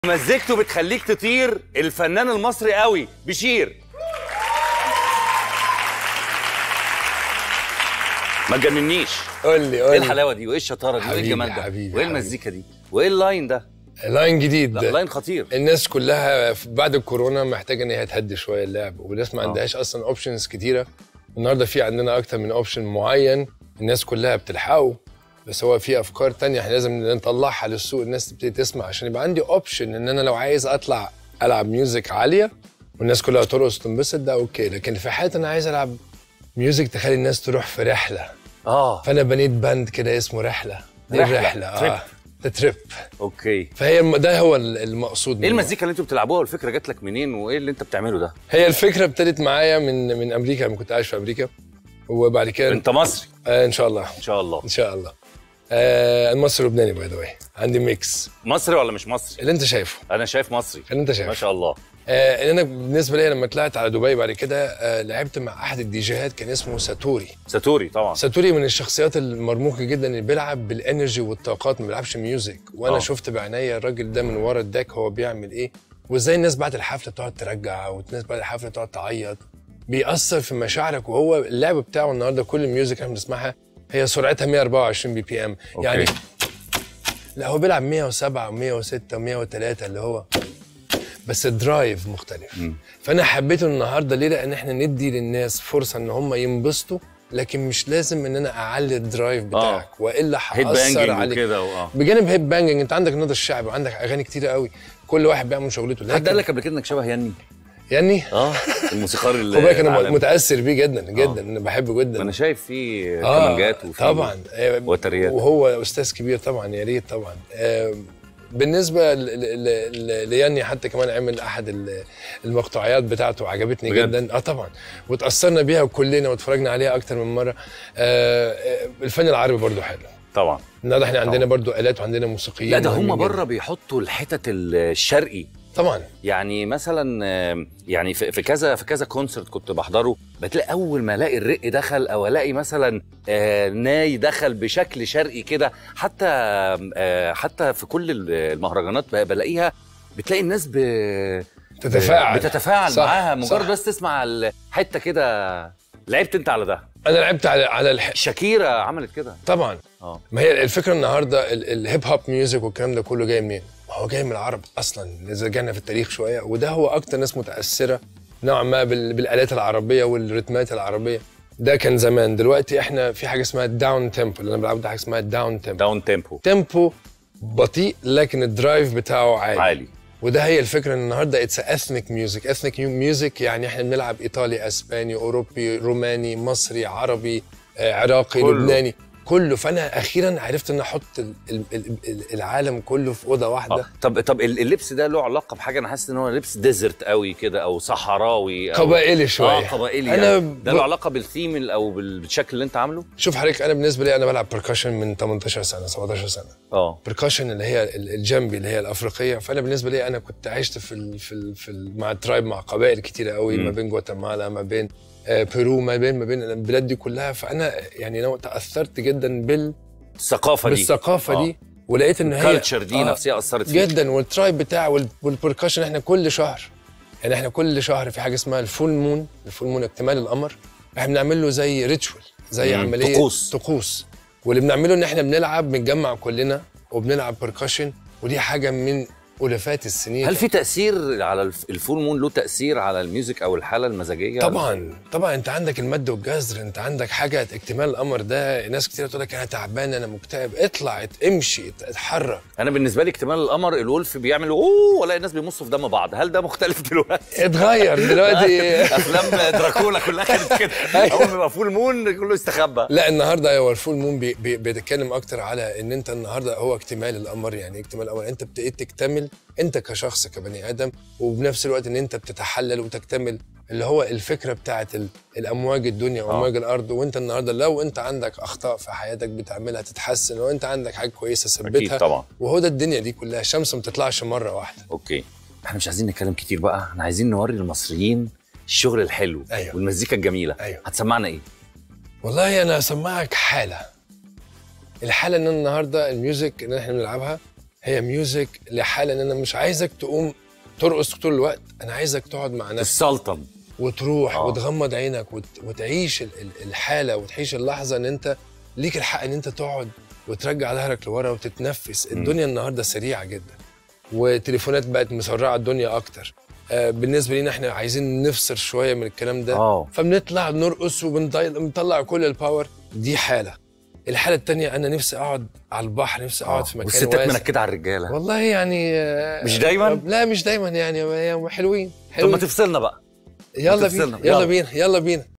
مزيكته بتخليك تطير الفنان المصري قوي بشير ما تجننيش قول لي ايه قول لي الحلاوه دي وايه الشطاره دي وايه حبيبي، الجمال ده حبيبي، وايه حبيبي. المزيكا دي وايه اللاين ده لاين جديد لا لاين خطير الناس كلها في- بعد الكورونا محتاجه ان هي تهدي شويه اللعب والناس ما عندهاش اصلا اوبشنز كتيره النهارده في عندنا اكتر من اوبشن معين الناس كلها بتلحقه بس هو في افكار تانية احنا لازم نطلعها للسوق الناس تبتدي تسمع عشان يبقى عندي اوبشن ان انا لو عايز اطلع العب ميوزك عاليه والناس كلها ترقص وتنبسط ده اوكي لكن في حالة انا عايز العب ميوزك تخلي الناس تروح في رحله اه فانا بنيت باند كده اسمه رحله دي رحلة، الرحله تريب. اه ده تريب اوكي فهي الم- ده هو ال- المقصود ايه منه. المزيكا اللي انتوا بتلعبوها والفكره جات لك منين وايه اللي انت بتعمله ده هي الفكره ابتدت معايا من من امريكا لما كنت عايش في امريكا وبعد كده انت مصري آه ان شاء الله ان شاء الله ان شاء الله آه المصري لبناني باي ذا واي عندي ميكس مصري ولا مش مصري اللي انت شايفه انا شايف مصري اللي انت ما شايفه شاء الله آه انا بالنسبه لي لما طلعت على دبي بعد كده آه لعبت مع احد الدي جيهات كان اسمه ساتوري ساتوري طبعا ساتوري من الشخصيات المرموقه جدا اللي بيلعب بالانرجي والطاقات ما بيلعبش ميوزك وانا آه. شفت بعينيا الراجل ده من ورا الداك هو بيعمل ايه وازاي الناس بعد الحفله تقعد ترجع والناس بعد الحفله تقعد تعيط بيأثر في مشاعرك وهو اللعب بتاعه النهارده كل الميوزك احنا بنسمعها هي سرعتها 124 بي بي ام أوكي. يعني لا هو بيلعب 107 و106 و103 اللي هو بس الدرايف مختلف فانا حبيته النهارده ليه لان احنا ندي للناس فرصه ان هم ينبسطوا لكن مش لازم ان انا اعلي الدرايف بتاعك والا هيد هاثر بانجنج عليك وكده واه بجانب هيد بانجنج انت عندك النهارده الشعبي وعندك اغاني كتيره قوي كل واحد بيعمل شغلته حد قال لكن لك قبل كده انك شبه ياني يعني اه الموسيقار ال- خد بالك انا العالمي. متاثر بيه جدا جدا انا بحبه جدا انا شايف فيه آه، كمانجات وفيه طبعا آه، وتريات. وهو استاذ كبير طبعا يا ريت طبعا آه، بالنسبه ل- ل- ل- لياني حتى كمان عمل احد ال- المقطوعات بتاعته عجبتني بجد؟ جدا اه طبعا وتاثرنا بيها كلنا واتفرجنا عليها اكتر من مره آه، آه، الفن العربي برضو حلو طبعا النهارده احنا عندنا برضو الات وعندنا موسيقيين لا ده هم مهمين بره جداً. بيحطوا الحتت الشرقي طبعا يعني مثلا آم، يعني في في كذا في كذا كونسرت كنت بحضره بتلاقي اول ما الاقي الرق دخل او الاقي مثلا آه، ناي دخل بشكل شرقي كده حتى آه، حتى في كل ال- المهرجانات ب- بلاقيها بتلاقي الناس ب تتفاعل بتتفاعل صح، معاها مجرد صح. بس تسمع الحته كده لعبت انت على ده انا لعبت على على الح... شاكيرا عملت كده طبعا اه ما هي الفكره النهارده ال- الهيب هوب ميوزك والكلام ده كله جاي منين؟ ما هو جاي من العرب اصلا اذا رجعنا في التاريخ شويه وده هو اكتر ناس متاثره نوعا ما بال- بالالات العربيه والريتمات العربيه ده كان زمان دلوقتي احنا في حاجه اسمها الداون تيمبو اللي انا بلعب ده حاجه اسمها الداون تيمبو داون تيمبو تيمبو بطيء لكن الدرايف بتاعه عالي, عالي وده هي الفكره ان النهارده اتس اثنيك ميوزك اثنيك ميوزك يعني احنا بنلعب ايطالي اسباني اوروبي روماني مصري عربي آه، عراقي كله. لبناني كله فانا اخيرا عرفت ان احط ال- ال- ال- ال- العالم كله في اوضه واحده آه. طب طب ال- اللبس ده له علاقه بحاجه انا حاسس ان هو لبس ديزرت قوي كده او صحراوي أو قبائلي شويه اه قبائلي انا يعني. ده ب- له علاقه بالثيم ال- او بال- بالشكل اللي انت عامله شوف حضرتك انا بالنسبه لي انا بلعب بركشن من 18 سنه 17 سنه اه بركشن اللي هي ال- الجنبي اللي هي الافريقيه فانا بالنسبه لي انا كنت عشت في ال في ال في ال مع الترايب مع قبائل كتيره قوي مم. ما بين جواتيمالا ما بين آه، بيرو ما بين ما بين البلاد دي كلها فانا يعني انا تاثرت جدا بال الثقافه دي بالثقافه آه. دي ولقيت ان هي الكالتشر دي آه، نفسها اثرت فيك جدا والترايب بتاع وال- والبركشن احنا كل شهر يعني احنا كل شهر في حاجه اسمها الفول مون الفول مون اكتمال القمر احنا بنعمل له زي ريتشوال زي مم، عمليه طقوس. طقوس واللي بنعمله ان احنا بنلعب بنجمع كلنا وبنلعب بركشن ودي حاجه من الافات السنين هل في تاثير على الف- الفول مون له تاثير على الميوزك او الحاله المزاجيه طبعا طبعا انت عندك المد والجزر انت عندك حاجه اكتمال القمر ده ناس كتير تقول لك انا تعبان انا مكتئب اطلع ات- امشي ات- اتحرك انا بالنسبه لي اكتمال القمر الولف بيعمل اوه ولا الناس بيمصوا في دم بعض هل ده مختلف دلوقتي اتغير دلوقتي افلام دراكولا كلها كانت كده اول ما يبقى فول مون كله يستخبى لا النهارده هو الفول مون بي بي بيتكلم اكتر على ان انت النهارده هو اكتمال القمر يعني إيه اكتمال القمر انت بتبتدي تكتمل انت كشخص كبني ادم وبنفس الوقت ان انت بتتحلل وتكتمل اللي هو الفكره بتاعت ال- الامواج الدنيا وامواج الارض وانت النهارده لو انت عندك اخطاء في حياتك بتعملها تتحسن لو انت عندك حاجه كويسه ثبتها اكيد طبعا وهو ده الدنيا دي كلها الشمس ما بتطلعش مره واحده اوكي احنا مش عايزين نتكلم كتير بقى احنا عايزين نوري المصريين الشغل الحلو أيوة. والمزيكا الجميله أيوة. هتسمعنا ايه والله انا هسمعك حاله الحاله ان أنا النهارده الميوزك اللي احنا بنلعبها هي ميوزك لحاله ان انا مش عايزك تقوم ترقص طول الوقت انا عايزك تقعد مع نفسك السلطن وتروح آه. وتغمض عينك وت... وتعيش ال- ال- الحاله وتعيش اللحظه ان انت ليك الحق ان انت تقعد وترجع ظهرك لورا وتتنفس الدنيا النهارده سريعه جدا والتليفونات بقت مسرعه الدنيا اكتر آه بالنسبه لينا احنا عايزين نفصل شويه من الكلام ده اه فبنطلع نرقص وبنطلع كل الباور دي حاله الحاله التانية انا نفسي اقعد على البحر نفسي اقعد في مكان والستات واسع منكده على الرجاله والله يعني آه، مش دايماً؟ لا مش دايما يعني هي حلوين طب ما حلوين تفصلنا بقى يلا تفصلنا. بينا يلا يلا. بينا يلا بينا